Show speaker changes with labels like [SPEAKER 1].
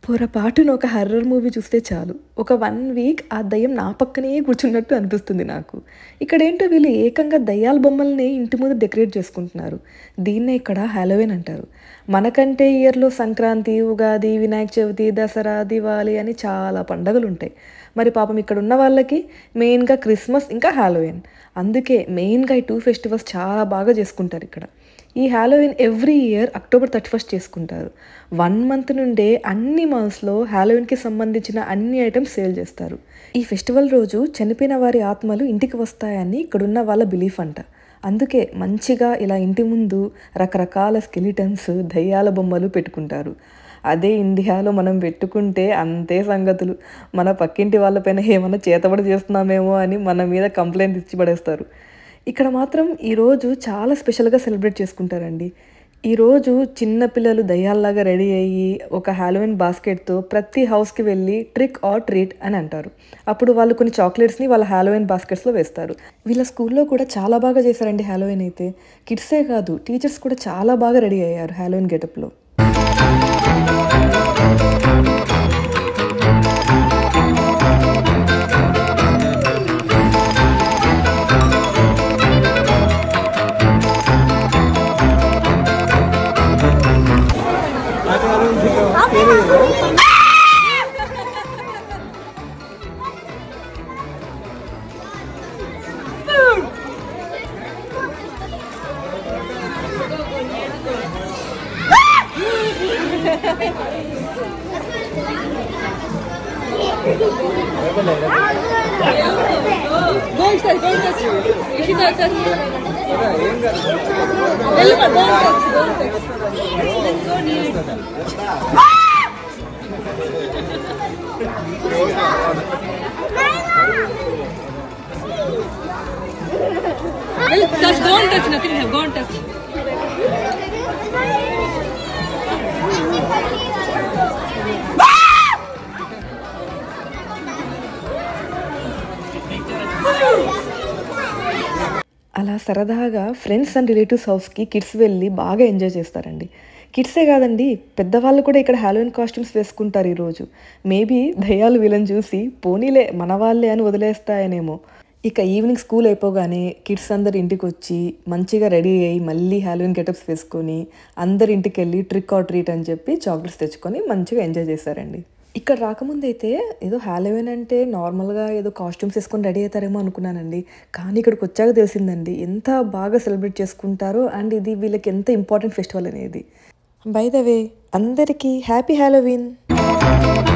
[SPEAKER 1] పొరపాటున ఒక horror movie చూస్తే చాలు ఒక వన్ వీక్ ఆ దయ్యం నా పక్కనే కూర్చున్నట్టు అనిపిస్తుంది నాకు ఇక్కడ ఏంటో వీళ్ళు ఏకంగా దయ్యాల బొమ్మల్ని ఇంటి ముందు డెకరేట్ చేసుకుంటున్నారు దీన్నే ఇక్కడ హ్యాలోవిన్ అంటారు మనకంటే ఇయర్లో సంక్రాంతి ఉగాది వినాయక చవితి దసరా దివాళీ అని చాలా పండగలు ఉంటాయి మరి పాపం ఇక్కడ ఉన్న వాళ్ళకి మెయిన్గా క్రిస్మస్ ఇంకా హ్యాలోవిన్ అందుకే మెయిన్గా ఈ టూ ఫెస్టివల్స్ చాలా బాగా చేసుకుంటారు ఇక్కడ ఈ Halloween every year October thirty first చేసుకుంటారు వన్ మంత్ నుండే అన్ని మాల్స్లో హ్యాలోవిన్కి సంబంధించిన అన్ని ఐటమ్స్ సేల్ చేస్తారు ఈ ఫెస్టివల్ రోజు చనిపోయిన వారి ఆత్మలు ఇంటికి వస్తాయని ఇక్కడున్న వాళ్ళ బిలీఫ్ అంట అందుకే మంచిగా ఇలా ఇంటి ముందు రకరకాల స్కెలిటన్స్ దయ్యాల బొమ్మలు పెట్టుకుంటారు అదే ఇండియాలో మనం పెట్టుకుంటే అంతే సంగతులు మన పక్కింటి వాళ్ళపైన ఏమైనా చేతబడి చేస్తున్నామేమో అని మన మీద కంప్లైంట్ ఇచ్చి పడేస్తారు ఇక్కడ మాత్రం ఈరోజు చాలా స్పెషల్గా సెలబ్రేట్ చేసుకుంటారండి ఈరోజు చిన్నపిల్లలు దయ్యాల్లాగా రెడీ అయ్యి ఒక హ్యాలోవిన్ బాస్కెట్తో ప్రతి హౌస్కి వెళ్ళి ట్రిక్ ఆర్ ట్రీట్ అని అంటారు అప్పుడు వాళ్ళు కొన్ని చాక్లెట్స్ని వాళ్ళ హ్యాలోవిన్ బాస్కెట్స్లో వేస్తారు వీళ్ళ స్కూల్లో కూడా చాలా బాగా చేశారండి హ్యాలోవిన్ అయితే కిడ్సే కాదు టీచర్స్ కూడా చాలా బాగా రెడీ అయ్యారు హ్యాలోవిన్ గెటప్లో
[SPEAKER 2] Don't touch, don't touch. If you don't touch, వెళ్ళి పో, don't touch, don't touch. Go near it. వెళ్ళి touch, don't touch, nothing have, don't touch.
[SPEAKER 1] అలా సరదాగా ఫ్రెండ్స్ అండ్ రిలేటివ్స్ హౌస్కి కిడ్స్ వెళ్ళి బాగా ఎంజాయ్ చేస్తారండి కిడ్సే కాదండి పెద్దవాళ్ళు కూడా ఇక్కడ హ్యాలోవిన్ కాస్ట్యూమ్స్ వేసుకుంటారు ఈరోజు మేబీ దయ్యాలు వీళ్ళని చూసి పోనీలే మన వాళ్ళే అని వదిలేస్తాయనేమో ఇక ఈవినింగ్ స్కూల్ అయిపోగానే కిడ్స్ అందరు ఇంటికి వచ్చి మంచిగా రెడీ అయ్యి మళ్ళీ హ్యాలోవిన్ గెటప్స్ వేసుకొని అందరి ఇంటికి వెళ్ళి ట్రిక్ ఆర్ ట్రీట్ అని చెప్పి చాక్లెట్స్ తెచ్చుకొని మంచిగా ఎంజాయ్ చేశారండి ఇక్కడ రాకముందు అయితే ఏదో హ్యాలోవిన్ అంటే నార్మల్గా ఏదో కాస్ట్యూమ్స్ వేసుకొని రెడీ అవుతారేమో అనుకున్నానండి కానీ ఇక్కడికి వచ్చాక తెలిసిందండి ఎంత బాగా సెలబ్రేట్ చేసుకుంటారో అండ్ ఇది వీళ్ళకి ఎంత ఇంపార్టెంట్ ఫెస్టివల్ అనేది బై ద వే అందరికీ హ్యాపీ హ్యాలోవిన్